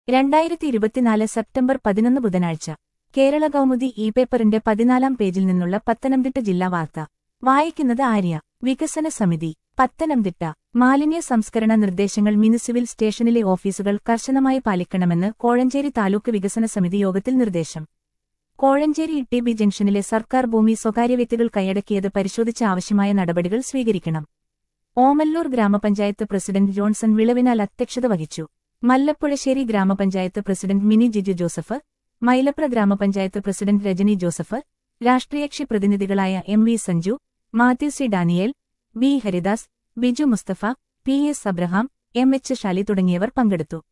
രണ്ടായിരത്തി ഇരുപത്തിനാല് സെപ്റ്റംബർ പതിനൊന്ന് ബുധനാഴ്ച കേരള കൗമുദി ഇ പേപ്പറിന്റെ പതിനാലാം പേജിൽ നിന്നുള്ള പത്തനംതിട്ട ജില്ലാ വാർത്ത വായിക്കുന്നത് ആര്യ വികസന സമിതി പത്തനംതിട്ട മാലിന്യ സംസ്കരണ നിർദ്ദേശങ്ങൾ മുനിസിപ്പൽ സ്റ്റേഷനിലെ ഓഫീസുകൾ കർശനമായി പാലിക്കണമെന്ന് കോഴഞ്ചേരി താലൂക്ക് വികസന സമിതി യോഗത്തിൽ നിർദ്ദേശം കോഴഞ്ചേരി ടി ബി ജംഗ്ഷനിലെ സർക്കാർ ഭൂമി സ്വകാര്യ വ്യക്തികൾ കൈയടക്കിയത് പരിശോധിച്ച് ആവശ്യമായ നടപടികൾ സ്വീകരിക്കണം ഓമല്ലൂർ ഗ്രാമപഞ്ചായത്ത് പ്രസിഡന്റ് ജോൺസൺ വിളവിനാൽ അധ്യക്ഷത വഹിച്ചു മല്ലപ്പുഴശ്ശേരി ഗ്രാമപഞ്ചായത്ത് പ്രസിഡന്റ് മിനി ജിജു ജോസഫ് മൈലപ്ര ഗ്രാമപഞ്ചായത്ത് പ്രസിഡന്റ് രജനി ജോസഫ് രാഷ്ട്രീയകക്ഷി പ്രതിനിധികളായ M V Sanju Mathew C Daniel V Haridas Biju Musthafa P S Abraham M H Shali തുടങ്ങിയവർ പങ്കെടുത്തു